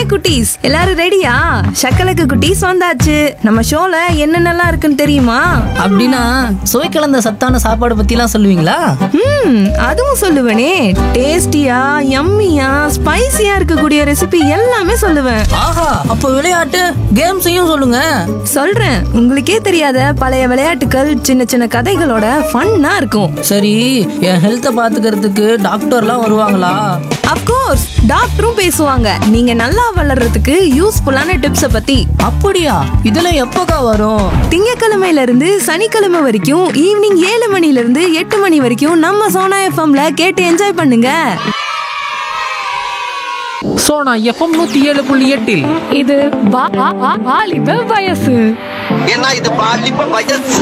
குட்டீஸ் எல்லாரும் ரெடியா சக்கலக்கு குட்டீஸ் வந்தாச்சு நம்ம ஷோல என்னென்னலாம் இருக்குன்னு தெரியுமா அப்படின்னா சுவை கலந்த சத்தான சாப்பாடு பத்திலாம் சொல்லுவீங்களா ம் அதுவும் சொல்லுவேனே டேஸ்டியா யம்மியா ஸ்பைசியா இருக்கக்கூடிய ரெசிபி எல்லாமே சொல்லுவேன் ஆஹா அப்போ விளையாட்டு கேம்ஸையும் சொல்லுங்க சொல்றேன் உங்களுக்கே தெரியாத பழைய விளையாட்டுகள் சின்ன சின்ன கதைகளோட ஃபன்னா இருக்கும் சரி என் ஹெல்த்தை பாத்துக்கிறதுக்கு டாக்டர்லாம் வருவாங்களா அப்கோர்ஸ் டாக்டரும் பேசுவாங்க நீங்க நல்லா வளர்றதுக்கு யூஸ்ஃபுல்லான டிப்ஸ பத்தி அப்படியா இதெல்லாம் எப்போக்கா வரும் திங்கக்கிழமையில இருந்து சனிக்கிழமை வரைக்கும் ஈவினிங் ஏழு மணில இருந்து எட்டு மணி வரைக்கும் நம்ம சோனா எஃப்எம்ல கேட்டு என்ஜாய் பண்ணுங்க சோனா எஃப்எம் நூத்தி ஏழு புள்ளி எட்டில் இது வா- வா- வா- வாலிப வயசு ஏன்னா இது பாலிப்ப வயசு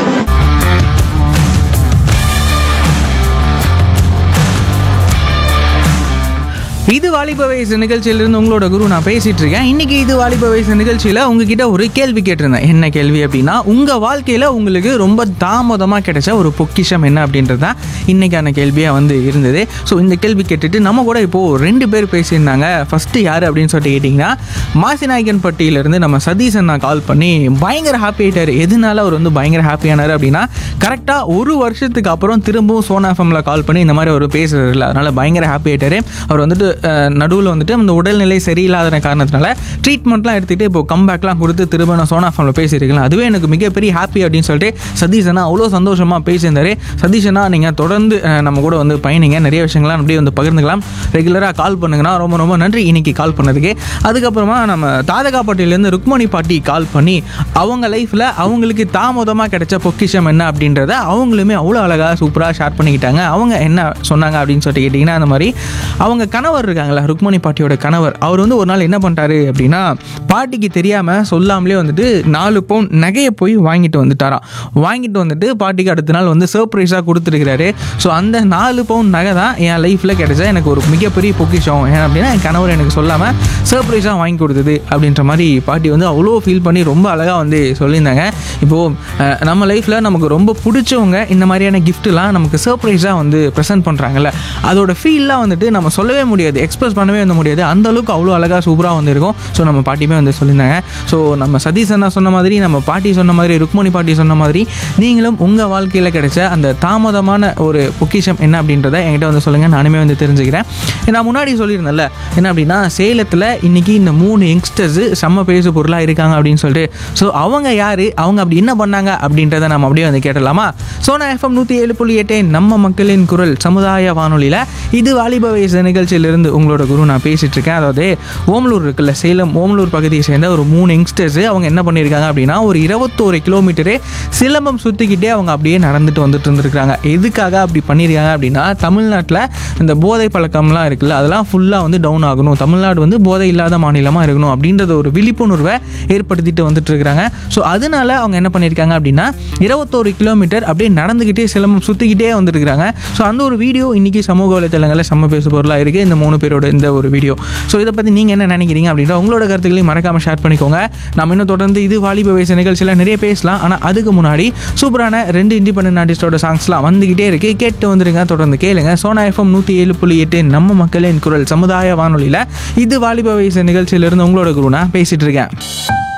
இது வாலிப வயசு நிகழ்ச்சியிலிருந்து உங்களோட குரு நான் பேசிட்டு இருக்கேன் இன்னைக்கு இது வாலிப வயசு நிகழ்ச்சியில உங்ககிட்ட ஒரு கேள்வி கேட்டிருந்தேன் என்ன கேள்வி அப்படின்னா உங்க வாழ்க்கையில உங்களுக்கு ரொம்ப தாமதமா கிடைச்ச ஒரு பொக்கிஷம் என்ன அப்படின்றது தான் இன்னைக்கான கேள்வியா வந்து இருந்தது ஸோ இந்த கேள்வி கேட்டுட்டு நம்ம கூட இப்போ ரெண்டு பேர் பேசியிருந்தாங்க ஃபர்ஸ்ட் யாரு அப்படின்னு சொல்லிட்டு கேட்டிங்கன்னா மாசிநாயக்கன் பட்டியிலிருந்து நம்ம சதீஷ் அண்ணா கால் பண்ணி பயங்கர ஹாப்பி ஆயிட்டாரு எதனால அவர் வந்து பயங்கர ஹாப்பியானாரு அப்படின்னா கரெக்டாக ஒரு வருஷத்துக்கு அப்புறம் திரும்பவும் சோனா எஃப்எம்ல கால் பண்ணி இந்த மாதிரி அவர் பேசுறது இல்லை அதனால பயங்கர ஹாப்பி ஆயிட்டாரு அவர் வந்துட்டு நடுவில் வந்துட்டு அந்த உடல்நிலை சரியில்லாத காரணத்தினால ட்ரீட்மெண்ட்லாம் எடுத்துகிட்டு இப்போ கம்பேக்லாம் கொடுத்து திரும்ப நான் சோனா எஃப்எம்ல பேசியிருக்கலாம் அதுவே எனக்கு மிகப்பெரிய ஹாப்பி அப்படின்னு சொல்லிட்டு சதீஷ் அண்ணா அவ்வளோ சந்தோஷமாக பேசியிருந்தாரு சதீஷ் அண்ணா நீங்கள் தொடர்ந்து அஹ், நம்ம கூட வந்து பயணிங்க நிறைய விஷயங்கள்லாம் அப்படியே வந்து பகிர்ந்துக்கலாம் ரெகுலராக கால் பண்ணுங்கன்னா ரொம்ப ரொம்ப நன்றி இன்னைக்கு கால் பண்ணதுக்கு அதுக்கப்புறமா நம்ம தாதகா பாட்டிலேருந்து ருக்மணி பாட்டி கால் பண்ணி அவங்க லைஃப்பில் அவங்களுக்கு தாமதமாக கிடைச்ச பொக்கிஷம் என்ன அப்படின்றத அவங்களுமே அவ்வளோ அழகாக சூப்பராக ஷேர் பண்ணிக்கிட்டாங்க அவங்க என்ன சொன்னாங்க அப்படின்னு சொல்லிட்டு கேட்டிங்கன்னா அந்த மாதிரி அவங்க கணவர் இருக்காங்களா ருக்மணி பாட்டியோட கணவர் அவர் வந்து ஒரு நாள் என்ன பண்ணிட்டாரு அப்படின்னா பாட்டிக்கு தெரியாமல் சொல்லாமலே வந்துட்டு நாலு பவுன் நகையை போய் வாங்கிட்டு வந்துட்டாராம் வாங்கிட்டு வந்துட்டு பாட்டிக்கு அடுத்த நாள் வந்து சர்ப்ரைஸாக கொடுத்துருக்கிறாரு ஸோ அந்த நாலு பவுன் நகை தான் என் லைஃப்பில் கிடைச்ச எனக்கு ஒரு மிகப்பெரிய பொக்கிஷம் ஏன் அப்படின்னா என் கணவர் எனக்கு சொல்லாமல் சர்ப்ரைஸாக வாங்கி கொடுத்தது அப்படின்ற மாதிரி பாட்டி வந்து அவ்வளோ ஃபீல் பண்ணி ரொம்ப அழகாக வந்து சொல்லியிருந்தாங்க இப்போது நம்ம லைஃப்பில் நமக்கு ரொம்ப பிடிச்சவங்க இந்த மாதிரியான கிஃப்ட்லாம் நமக்கு சர்ப்ரைஸாக வந்து ப்ரெசென்ட் பண்ணுறாங்கல்ல அதோட ஃபீல்லாம் வந்துட்டு நம்ம சொல்லவே முடியாது எக்ஸ்பிரஸ் பண்ணவே வந்து முடியாது அந்த அளவுக்கு அவ்வளோ அழகாக சூப்பராக வந்து இருக்கும் ஸோ நம்ம பாட்டியுமே வந்து சொல்லியிருந்தாங்க ஸோ நம்ம சதீஷ் அண்ணா சொன்ன மாதிரி நம்ம பாட்டி சொன்ன மாதிரி ருக்மணி பாட்டி சொன்ன மாதிரி நீங்களும் உங்கள் வாழ்க்கையில் கிடைச்ச அந்த தாமதமான ஒரு பொக்கிஷம் என்ன அப்படின்றத என்கிட்ட வந்து சொல்லுங்கள் நானுமே வந்து தெரிஞ்சுக்கிறேன் நான் முன்னாடி சொல்லியிருந்தேன்ல என்ன அப்படின்னா சேலத்தில் இன்னைக்கு இந்த மூணு யங்ஸ்டர்ஸ் செம்ம பேசு பொருளாக இருக்காங்க அப்படின்னு சொல்லிட்டு ஸோ அவங்க யார் அவங்க அப்படி என்ன பண்ணாங்க அப்படின்றத நம்ம அப்படியே வந்து கேட்டலாமா சோனா எஃப்எம் நூற்றி ஏழு புள்ளி எட்டு நம்ம மக்களின் குரல் சமுதாய வானொலியில் இது வாலிப வயசு நிகழ்ச்சியிலிருந்து உங்களோட குரு நான் பேசிட்டு இருக்கேன் அதாவது ஓமலூர் இருக்குல்ல சேலம் ஓமலூர் பகுதியை சேர்ந்த ஒரு மூணு யங்ஸ்டர்ஸ் அவங்க என்ன பண்ணியிருக்காங்க அப்படின்னா ஒரு இருபத்தோரு கிலோமீட்டரே சிலம்பம் சுற்றிக்கிட்டே அவங்க அப்படியே நடந்துட்டு வந்துட்டு இருந்திருக்காங்க எதுக்காக அப்படி பண்ணியிருக்காங்க அப்படின்னா தமிழ்நாட்டில் இந்த போதை பழக்கம்லாம் இருக்குல்ல அதெல்லாம் ஃபுல்லாக வந்து டவுன் ஆகணும் தமிழ்நாடு வந்து போதை இல்லாத மாநிலமாக இருக்கணும் அப்படின்றத ஒரு விழிப்புணர்வை ஏற்படுத்திட்டு வந்துட்டு இருக்காங்க ஸோ அதனால அவங்க என்ன பண்ணியிருக்காங்க அப்படின்னா இருபத்தோரு கிலோமீட்டர் அப்படியே நடந்துக்கிட்டே சிலம்பம் சுற்றிக்கிட்டே வந்துருக்காங்க ஸோ அந்த ஒரு வீடியோ இன்னைக்கு சமூக வலைத்தளங்களில் செம்ம பேசு பொருளாக இருக்குது இந்த மூணு பேரோட இந்த ஒரு வீடியோ ஸோ இதை பற்றி நீங்கள் என்ன நினைக்கிறீங்க அப்படின்ற உங்களோட கருத்துக்களையும் மறக்காமல் ஷேர் பண்ணிக்கோங்க நம்ம இன்னும் தொடர்ந்து இது வாலிப வயசு நிகழ்ச்சியில் நிறைய பேசலாம் ஆனால் அதுக்கு முன்னாடி சூப்பரான ரெண்டு இண்டிபெண்டன்ட் ஆர்டிஸ்டோட சாங்ஸ்லாம் வந்துக்கிட்டே இருக்கு கேட்டு வந்துருங்க தொடர்ந்து கேளுங்க சோனா எஃப்எம் நூற்றி ஏழு புள்ளி எட்டு நம்ம மக்களின் குரல் சமுதாய வானொலியில் இது வாலிப வயசு நிகழ்ச்சியிலிருந்து உங்களோட குரு நான் பேசிட்டு இருக்கேன்